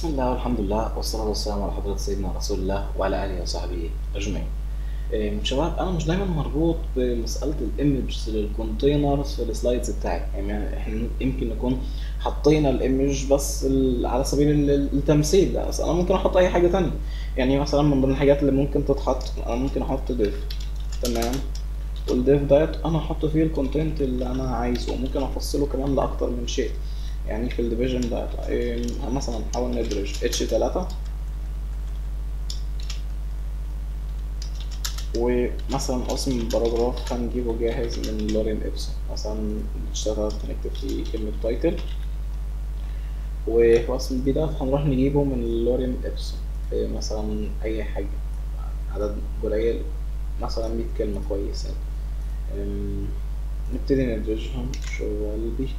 بسم الله والحمد لله والصلاة والسلام على حضرة سيدنا رسول الله وعلى آله وصحبه أجمعين. إيه، شباب أنا مش دايما مربوط بمسألة الإيمج للكونتينرز في السلايدز بتاعي، يعني إحنا يمكن نكون حطينا الإيمج بس ال- على سبيل ال- ال- التمثيل، لا، بس أنا ممكن أحط أي حاجة تانية، يعني مثلا من ضمن الحاجات اللي ممكن تتحط أنا ممكن أحط ديف تمام والديف ديت أنا أحط فيه الكونتنت اللي أنا عايزه، ممكن أفصله كمان لأكتر من شيء. يعني في الديفيجن ده إيه، مثلا نحاول ندرج اتش 3 ومثلا اسم الباراجراف هنجيبه جاهز من لورين ابسون مثلا نشتغل نكتب فيه كلمة تايتل واسم البداية هنروح نجيبه من لورين ابسون إيه، مثلا أي حاجة عدد قليل مثلا مية كلمة كويسة أم، نبتدي ندرجهم شغال بيه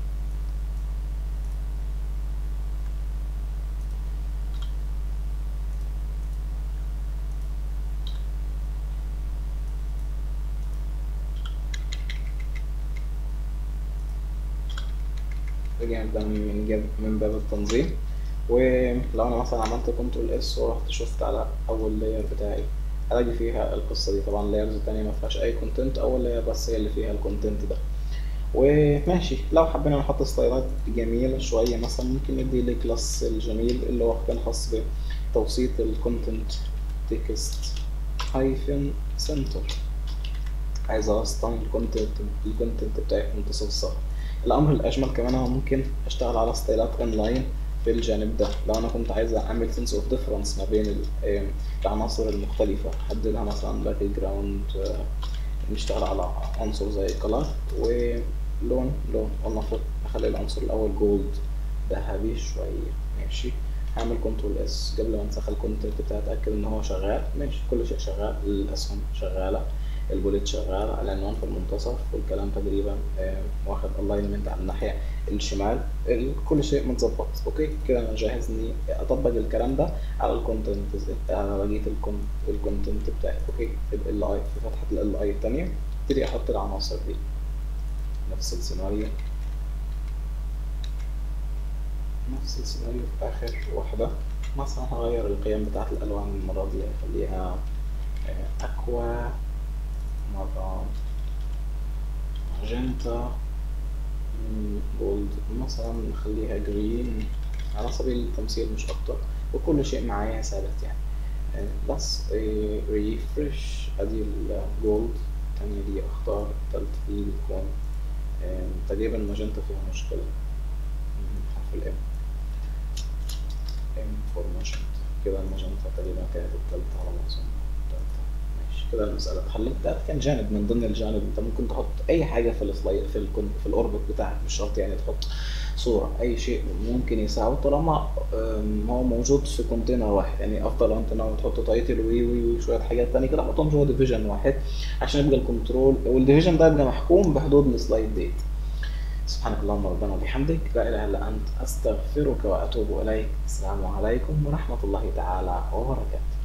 رجع ده من جاب من باب التنظيم ولو انا مثلا عملت كنترول اس ورحت شفت على اول لاير بتاعي هلاقي فيها القصه دي طبعا لايرز تانية ما فيهاش اي كونتنت اول لاير بس هي اللي فيها الكونتنت ده وماشي لو حبينا نحط ستايلات جميلة شوية مثلا ممكن ندي لكلاس الجميل اللي هو كان خاص بتوسيط الكونتنت تكست هايفن سنتر عايز اوسط الكونتنت الكونتنت بتاعي في منتصف الصفحة الامر الاجمل كمان انا ممكن اشتغل على ستايلات اونلاين في الجانب ده لو انا كنت عايز اعمل سنس اوف ديفرنس ما بين ال- آم، العناصر المختلفة احددها مثلا باك جراوند نشتغل على عنصر زي color ولون لون ولنفرض نخلي العنصر الاول جولد ذهبي شوية ماشي هعمل كنترول اس قبل ما انسخ الكونتنت بتاعي اتاكد ان هو شغال ماشي كل شيء شغال الاسهم شغالة البوليت شغال العنوان في المنتصف والكلام تقريبا آه، واخد الاينمنت على الناحية الشمال ال- كل شيء متظبط اوكي كده انا جاهز اني اطبق الكلام ده على الكونتنت على بقية الكون- الكونتنت بتاعي اوكي ال اي في فتحة ال اي التانية ابتدي احط العناصر دي نفس السيناريو نفس السيناريو في اخر واحدة مثلا هغير القيم بتاعت الالوان المرة دي اخليها آه، اكوا مرة ماجنتا جولد مثلا نخليها جرين على سبيل التمثيل مش اكتر وكل شيء معايا ثابت يعني آه، بس ريفرش ادي الجولد التانية دي اختار التالتة دي بتكون آه، تقريبا ماجنتا فيها مشكلة مم، حرف الام ام فور ماجنتا كده الماجنتا تقريبا كانت التالتة على ما اظن التالتة ماشي كده المسألة اتحلت ده كان جانب من ضمن الجانب انت ممكن تحط اي حاجة في السلايد في الكون في الاوربت بتاعك مش شرط يعني تحط صورة اي شيء ممكن يساعد طالما آم، هو موجود في كونتينر واحد يعني افضل لو انت ناوي تحط تايتل وي وي وشوية حاجات تانية كده حطهم جوه ديفيجن واحد عشان يبقى الكنترول والديفيجن ده يبقى محكوم بحدود السلايد ديت سبحانك اللهم ربنا وبحمدك لا اله الا انت استغفرك واتوب اليك السلام عليكم ورحمة الله تعالى وبركاته